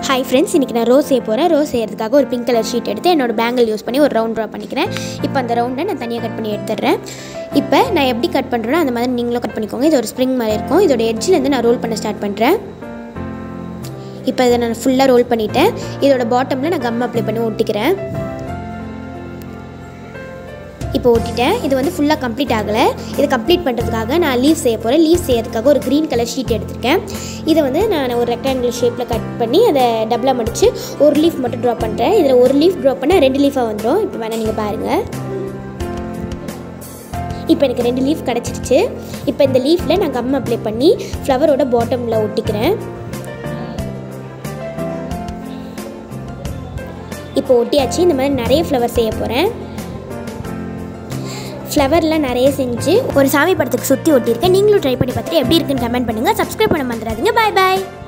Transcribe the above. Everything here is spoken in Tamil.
ஹாய் ஃப்ரெண்ட்ஸ் இன்றைக்கி நான் ரோஸ் செய்ய போகிறேன் ரோஸ் செய்யறதுக்காக ஒரு பிங்க் கலர் ஷீட் எடுத்து என்னோட பேங்கிள் யூஸ் பண்ணி ஒரு ரவுண்ட் ட்ரா பண்ணிக்கிறேன் இப்போ அந்த ரவுண்டை நான் தனியாக கட் பண்ணி எடுத்துடுறேன் இப்போ நான் எப்படி கட் பண்ணுறேனோ அந்த மாதிரி நீங்களும் கட் பண்ணிக்கோங்க இது ஒரு ஸ்ப்ரிங் மாதிரி இருக்கும் இதோட எட்ஜிலேருந்து நான் ரோல் பண்ண ஸ்டார்ட் பண்ணுறேன் இப்போ இதை நான் ஃபுல்லாக ரோல் பண்ணிட்டேன் இதோட பாட்டமில் நான் கம் அப்ளை பண்ணி ஒட்டிக்கிறேன் இப்போ ஒட்டிட்டேன் இது வந்து ஃபுல்லாக கம்ப்ளீட் ஆகலை இது கம்ப்ளீட் பண்ணுறதுக்காக நான் லீவ் செய்ய போகிறேன் லீவ் செய்யறதுக்காக ஒரு க்ரீன் கலர் ஷீட் எடுத்திருக்கேன் இதை வந்து நான் ஒரு ரெக்டாங்கிள் ஷேப்பில் கட் பண்ணி அதை டபுளாக மடித்து ஒரு லீஃப் மட்டும் ட்ரா பண்ணுறேன் இதில் ஒரு லீஃப் ட்ரா பண்ணால் ரெண்டு லீஃபாக வந்துடும் இப்போ வேணால் நீங்கள் பாருங்கள் இப்போ எனக்கு ரெண்டு லீஃப் கிடச்சிருச்சு இப்போ இந்த லீஃபில் நான் கம் அப்ளை பண்ணி ஃப்ளவரோட பாட்டமில் ஒட்டிக்கிறேன் இப்போ ஒட்டியாச்சு இந்த மாதிரி நிறைய ஃப்ளவர் செய்ய போகிறேன் ஃப்ளவர்லாம் நிறைய செஞ்சு ஒரு சாமி படத்துக்கு சுற்றி ஒட்டியிருக்கேன் நீங்களும் ட்ரை பண்ணி பார்த்துட்டு எப்படி இருக்குன்னு கமெண்ட் பண்ணுங்கள் சப்ஸ்கிரைப் பண்ண மறந்துடாதீங்க பாய் பாய்